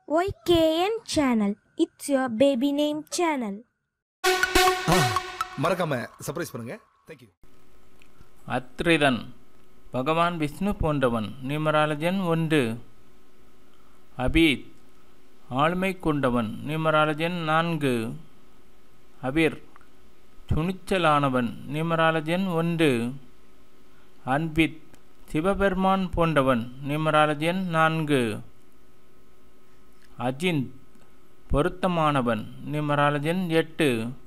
YKN channel. It's your baby name channel. மறக்காம surprise பண்ணுங்க thank you அத்ரிதன் பகவான் விஷ்ணு போன்றவன் நிமராலஜன் ஒன்று அபீத் ஆளுமை கொண்டவன் நிமராலஜன் நான்கு அபிர் துணிச்சலானவன் நிமராலஜன் ஒன்று அன்பித் சிவபெருமான் போன்றவன் நிமராலஜன் நான்கு அஜிந்த் பொருத்தமானவன் நிமராலஜன் எட்டு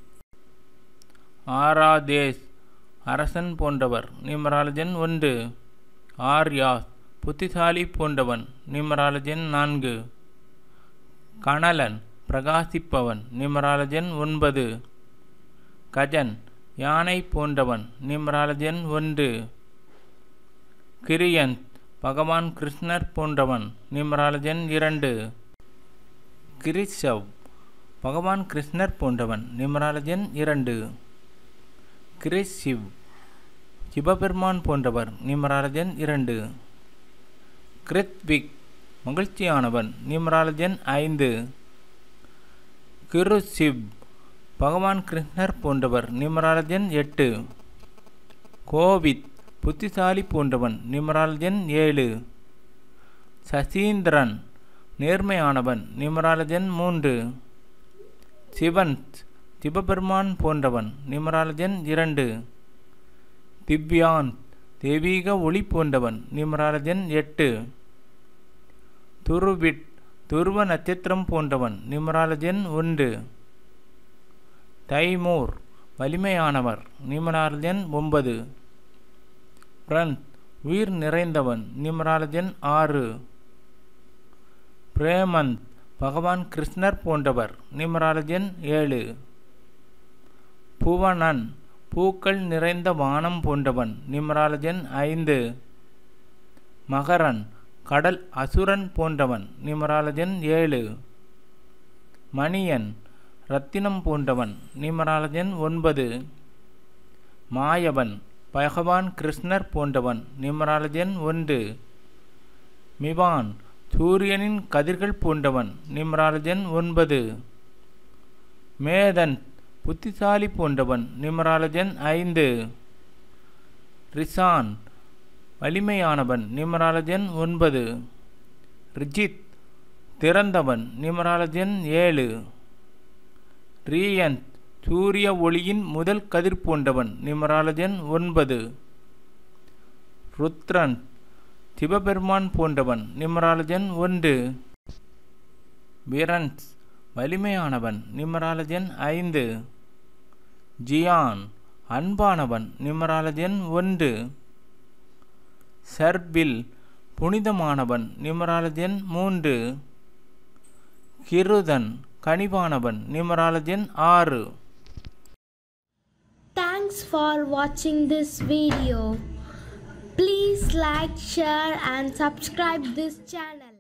ஆராதேஷ் அரசன் போன்றவர் நிமராலஜன் ஒன்று ஆர்யாஸ் புத்திசாலி போன்றவன் நிமராலஜன் நான்கு கணலன் பிரகாசிப்பவன் நிமராலஜன் ஒன்பது கஜன் யானை போன்றவன் நிமராலஜன் ஒன்று கிரியந்த் பகவான் கிருஷ்ணர் போன்றவன் நிமராலஜன் இரண்டு கிரிஷவ் பகவான் கிருஷ்ணர் போன்றவன் நிமராலஜன் இரண்டு கிரிஷிவ் சிவபெருமான் போன்றவர் நிமராலஜன் இரண்டு கிருத்விக் மகிழ்ச்சியானவன் நிமராலஜன் ஐந்து கிருஷிவ் பகவான் கிருஷ்ணர் போன்றவர் நிமராலஜன் எட்டு கோவித் புத்திசாலி போன்றவன் நிமராலஜன் ஏழு சசீந்திரன் நேர்மையானவன் நிமராலஜன் மூன்று சிவன் சிவபெருமான் போன்றவன் நிமராலஜன் இரண்டு திவ்யான் தெய்வீக ஒளி போன்றவன் நிமராலஜன் எட்டு துருவிட் துருவ நட்சத்திரம் போன்றவன் நிமராலஜன் ஒன்று தைமூர் வலிமையானவர் நிமராலஜன் ஒன்பது பிரந்த் உயிர் நிறைந்தவன் நிமராலஜன் ஆறு பிரேமந்த் பகவான் கிருஷ்ணர் போன்றவர் நிமராலஜன் ஏழு புவனன் பூக்கள் நிறைந்த வானம் போன்றவன் நிமராலஜன் ஐந்து மகரன் கடல் அசுரன் போன்றவன் நிமராலஜன் ஏழு மணியன் ரத்தினம் போன்றவன் நிமராலஜன் ஒன்பது மாயவன் பகவான் கிருஷ்ணர் போன்றவன் நிமராலஜன் ஒன்று மிவான் சூரியனின் கதிர்கள் போன்றவன் நிமராலஜன் ஒன்பது மேதன் புத்திசாலி போன்றவன் நிமராலஜன் ஐந்து ரிசான் வலிமையானவன் நிமராலஜன் ஒன்பது ரிஜித் திறந்தவன் நிமராலஜன் ஏழு ரீயந்த் சூரிய ஒளியின் முதல் கதிர் போன்றவன் நிமராலஜன் ஒன்பது ருத்ரன் சிவபெருமான் போன்றவன் நிமராலஜன் ஒன்று விரன்ஸ் வலிமையானவன் நிமராலஜன் ஐந்து ஜியான் அன்பானவன் நிமராலஜன் ஒன்று சர்பில் புனிதமானவன் நிமராலஜன் மூன்று கிருதன் கனிவானவன் நிமராலஜன் ஆறு Thanks for watching this video. Please like, share and subscribe this channel.